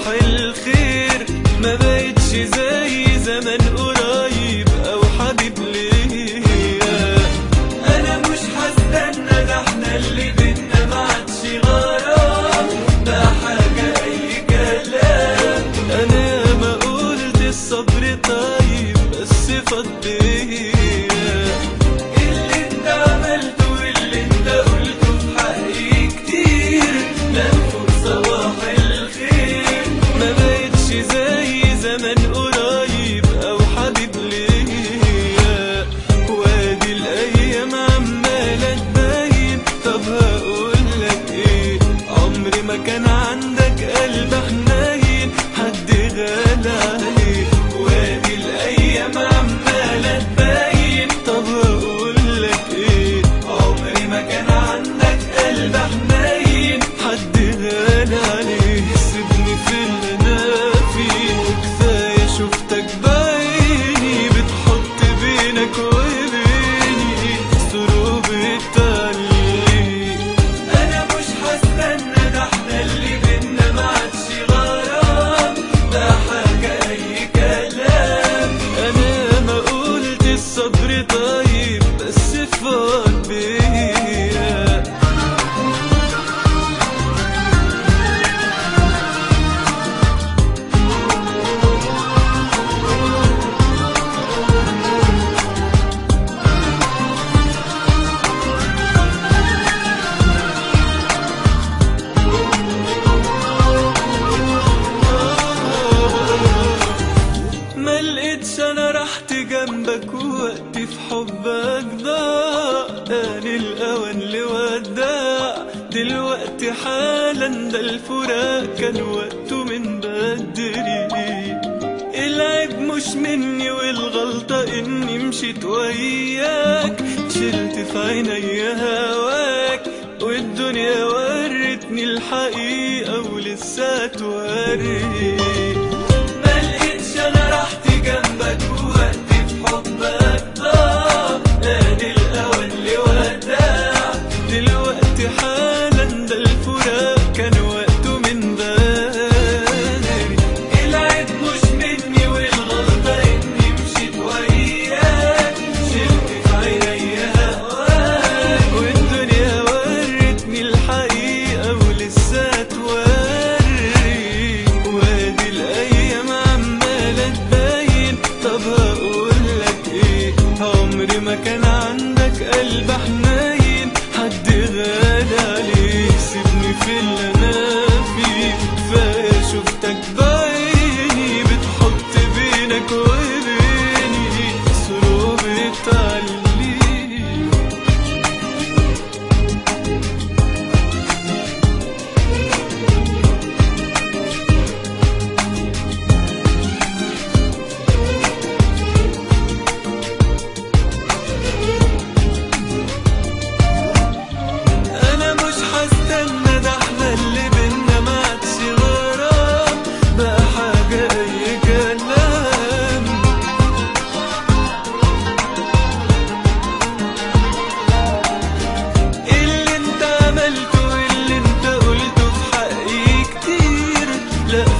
الخير ما بقتش زي زمان قريب او حبيب ليا انا مش هستنى ده احنا اللي بينا ما عادش غرام ده حاجه اي كلام انا ما قلت الصبر طيب بس فضيا اللي انت عملته واللي انت قلته في حقي كتير لفوا صباح الخير ما بقتش زي زمان قريب او حبيب ليا وادي الايام عماله تبين طب هقولك ايه عمري ما كان عندك قلب حنين حد غالى عليه وادي الايام عماله تبين طب هقولك ايه عمري ما كان عندك قلب حنين حد غالى عليه سيبني في اللي انا فيه وكفايه شفتك بعيني بتحط بينك وبيني سروب التعليق انا مش هستنى ده احنا اللي بينا ما عادش غرام ده حاجه اي كلام انا ما قلت الصبر طيب بس فاض بيا ما لقيتش انا رحت جنبك ووقتي في حبك ضاع آن الاوان لوداع دلوقتي حالا ده الفراق كان وقته من بدري العيب مش مني والغلطة اني مشيت وياك شلت في عيني هواك والدنيا ورتني الحقيقة ولسه توري ما لقيتش انا رحت جنبك ووقتي في حبك ضاع ادي الاول لوداع دلوقتي حالا ده الفراق كان وقته من بدري العيب مش مني والغلطة اني مشيت وياك شلت في عيني هواك والدنيا ورتني الحقيقة ولسه توري وادي الايام عمالة تبين طب هقولك ايه عمري ما كان عندك قلب حنين حد غالي عليك سيبني في اللي انا فيه كفايه شفتك بعيني بتحط بينك وبيني سروب التعليق انا مش هستنى ده احنا اللي بينا ما عادش غرام بقى حاجه اي كلام اللي انت عملته واللي انت قلته في حقي كتير لا